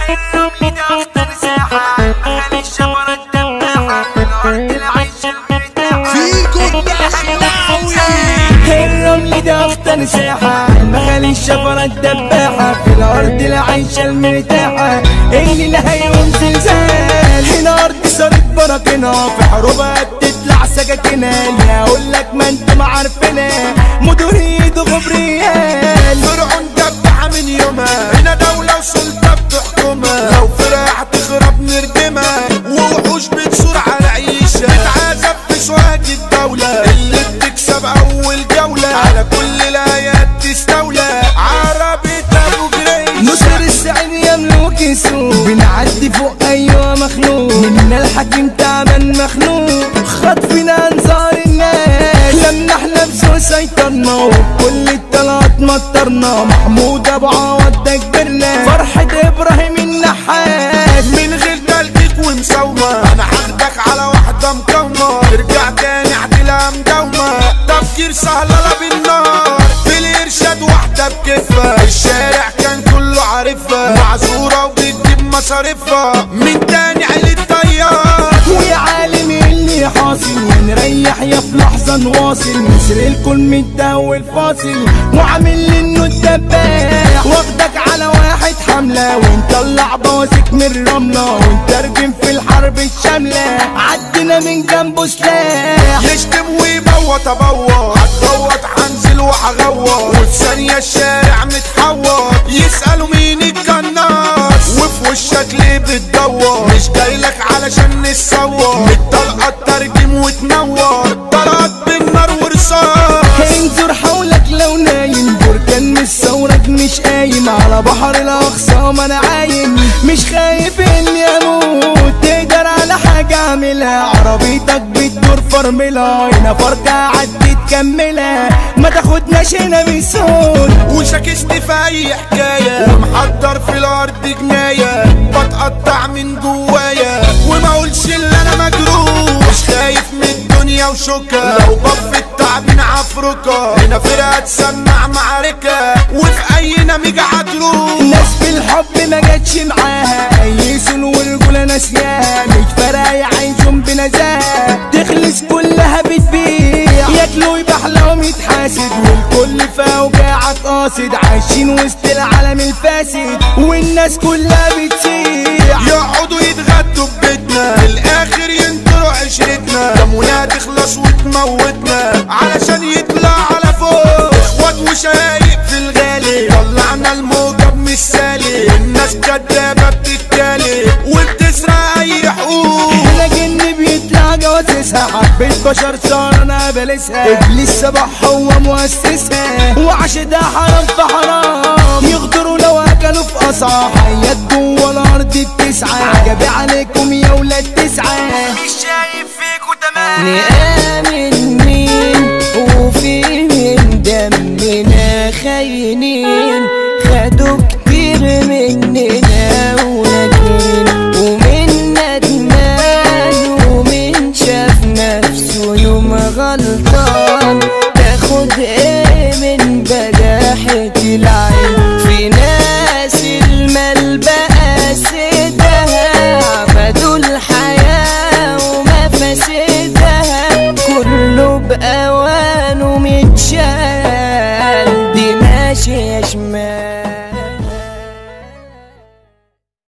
الرمل ده اخطر ساحة مخالي الشفرة الدباحة الارض العيشة المرتاحة فيكو الدخلاوي الرمل ده اخطر ساحة مخالي الشفرة الدباحة في الارض العيشة المرتاحة اللي لها يوم زلزال هنا ارض صارت براكنا في حروبها بتطلع سكاكينا لا اقول لك ما انتم عارفينها مديرية غبريال فرعون دبحة من يومها هنا دولة وسلطة بتحكمها لو فرع تخرب نردمها ووحوش بتصور على عيشة تتعذب في سواق الدولة اللي بتكسب أول جولة على كل الآيات تستولى عربي أبو جريش نصر السعيد يملك السوق بنعدي فوق ايوه مخلوق منا الحكيم تعبان مخنوق خطفنا انظار الناس لما احنا بسوق سيطرنا وكل الطلعات مطرنا محمود ابو عوض ده كبرنا فرحة ابراهيم النحاس من غير تلقيك ومساومة أنا هاخدك على واحدة مقاومة ترجع تاني عدلها مداومة تفكير سهلة لا بالنار في الإرشاد واحدة بكفة الشارع كان كله عارفها معذورة وبتجيب مصاريفها من تاني عيلة طيار ويا عالم اللي حاصل يا نريح يا في لحظة نواصل مصر الكل متداول فاصل وعامل لي انه الدباح واخدك على واحد حملة ونطلع بواسك من الرملة ونترجم في الحرب الشاملة عدنا من جنبه سلاح يشتم ويبوط ابوط هتبوط هنزل وهغوط وفي ثانية الشارع متحوط يسألوا مين القناص وفي وشك ليه بتدور مش جايلك علشان نتصور الطلقة ترجم وتنور ضربت بالنار ورصاص انظر حولك لو نايم بركان مش ثورك مش قايم على بحر الاخصام انا عايم مش خايف اني اموت تقدر على حاجة اعملها عربيتك بتدور فرملها هنا فرقة عدي تكملها ما تاخدناش هنا بصوت وشاكست في اي حكاية ومحضر في الارض جناية بتقطع من جوايا وما اقولش اللي انا مجروح مش خايف من الدنيا وشوكة لو بف التعبين عفركة هنا فرقة تسمع معركة وفي اي نميجة هتروح الناس بالحب ما جاتش معاها ايسون ورجولة ناسياها مش فارقة يعيشون بنزاهة تخلص كلها بتبيع ياكلوا يبحلهم يتحاسد والكل في اوجاعك قاصد عايشين وسط العالم الفاسد والناس كلها بتسيح يقعدوا يتغدوا ببيتنا في الاخر ينطروا عشرتنا دمنا تخلص وتموتنا علشان يطلع على فوق اخوات وشايق في الغالي طلعنا الموجة بمثالي الناس كدابة بتتكالي وبتسرق اي حقوق هنا جن بيطلع جواسسها حبة بشر صار انا بلسها ابليس سبح هو مؤسسها وعشدها حرام في حرام يغدروا لو اكلوا في قصعة حيات جوه الارض التسعة عجبي عليكم يا ولاد تسعة مش شايف فيكوا تمام نقال